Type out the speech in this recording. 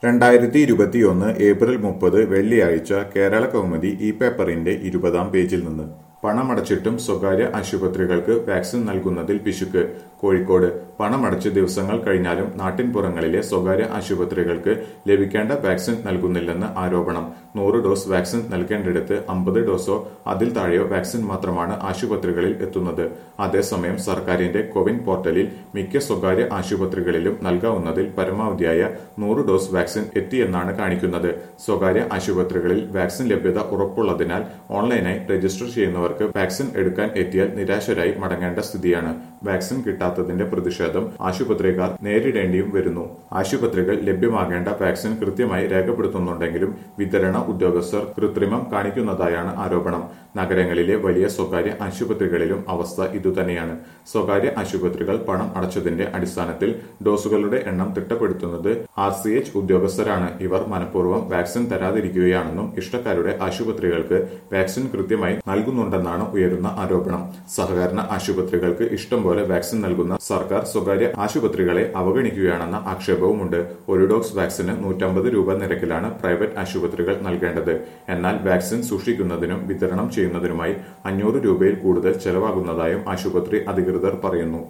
രണ്ടായിരത്തി ഇരുപത്തിയൊന്ന് ഏപ്രിൽ മുപ്പത് വെള്ളിയാഴ്ച കേരള കൗമുദി ഈ പേപ്പറിന്റെ ഇരുപതാം പേജിൽ നിന്ന് പണമടച്ചിട്ടും സ്വകാര്യ ആശുപത്രികൾക്ക് വാക്സിൻ നൽകുന്നതിൽ പിശുക്ക് കോഴിക്കോട് പണമടച്ച് ദിവസങ്ങൾ കഴിഞ്ഞാലും നാട്ടിൻപുറങ്ങളിലെ സ്വകാര്യ ആശുപത്രികൾക്ക് ലഭിക്കേണ്ട വാക്സിൻ നൽകുന്നില്ലെന്ന് ആരോപണം നൂറ് ഡോസ് വാക്സിൻ നൽകേണ്ടിടത്ത് അമ്പത് ഡോസോ അതിൽ താഴെയോ വാക്സിൻ മാത്രമാണ് ആശുപത്രികളിൽ എത്തുന്നത് അതേസമയം സർക്കാരിന്റെ കോവിൻ പോർട്ടലിൽ മിക്ക സ്വകാര്യ ആശുപത്രികളിലും നൽകാവുന്നതിൽ പരമാവധിയായ നൂറ് ഡോസ് വാക്സിൻ എത്തിയെന്നാണ് കാണിക്കുന്നത് സ്വകാര്യ ആശുപത്രികളിൽ വാക്സിൻ ലഭ്യത ഉറപ്പുള്ളതിനാൽ ഓൺലൈനായി രജിസ്റ്റർ ചെയ്യുന്നവർക്ക് വാക്സിൻ എടുക്കാൻ എത്തിയാൽ നിരാശരായി മടങ്ങേണ്ട സ്ഥിതിയാണ് വാക്സിൻ കിട്ടാത്തതിന്റെ പ്രതിഷേധം ആശുപത്രിക്കാർ നേരിടേണ്ടിയും വരുന്നു ആശുപത്രികൾ ലഭ്യമാകേണ്ട വാക്സിൻ കൃത്യമായി രേഖപ്പെടുത്തുന്നുണ്ടെങ്കിലും വിതരണ ഉദ്യോഗസ്ഥർ കൃത്രിമം കാണിക്കുന്നതായാണ് ആരോപണം നഗരങ്ങളിലെ വലിയ സ്വകാര്യ ആശുപത്രികളിലും അവസ്ഥ ഇതുതന്നെയാണ് സ്വകാര്യ ആശുപത്രികൾ പണം അടച്ചതിന്റെ അടിസ്ഥാനത്തിൽ ഡോസുകളുടെ എണ്ണം തിട്ടപ്പെടുത്തുന്നത് ആർ സി എച്ച് ഉദ്യോഗസ്ഥരാണ് ഇവർ മനഃപൂർവ്വം വാക്സിൻ തരാതിരിക്കുകയാണെന്നും ഇഷ്ടക്കാരുടെ ആശുപത്രികൾക്ക് വാക്സിൻ കൃത്യമായി നൽകുന്നുണ്ടെന്നാണ് ഉയരുന്ന ആരോപണം സഹകരണ ആശുപത്രികൾക്ക് ഇഷ്ടം പോലെ വാക്സിൻ നൽകുന്ന സർക്കാർ സ്വകാര്യ ആശുപത്രികളെ അവഗണിക്കുകയാണെന്ന ആക്ഷേപവുമുണ്ട് ഒരു ഡോസ് വാക്സിന് നൂറ്റമ്പത് രൂപ നിരക്കിലാണ് പ്രൈവറ്റ് ആശുപത്രികൾ നൽകേണ്ടത് എന്നാൽ വാക്സിൻ സൂക്ഷിക്കുന്നതിനും വിതരണം ചെയ്യുന്നതിനുമായി അഞ്ഞൂറ് രൂപയിൽ കൂടുതൽ ചെലവാകുന്നതായും ആശുപത്രി അധികൃതർ പറയുന്നു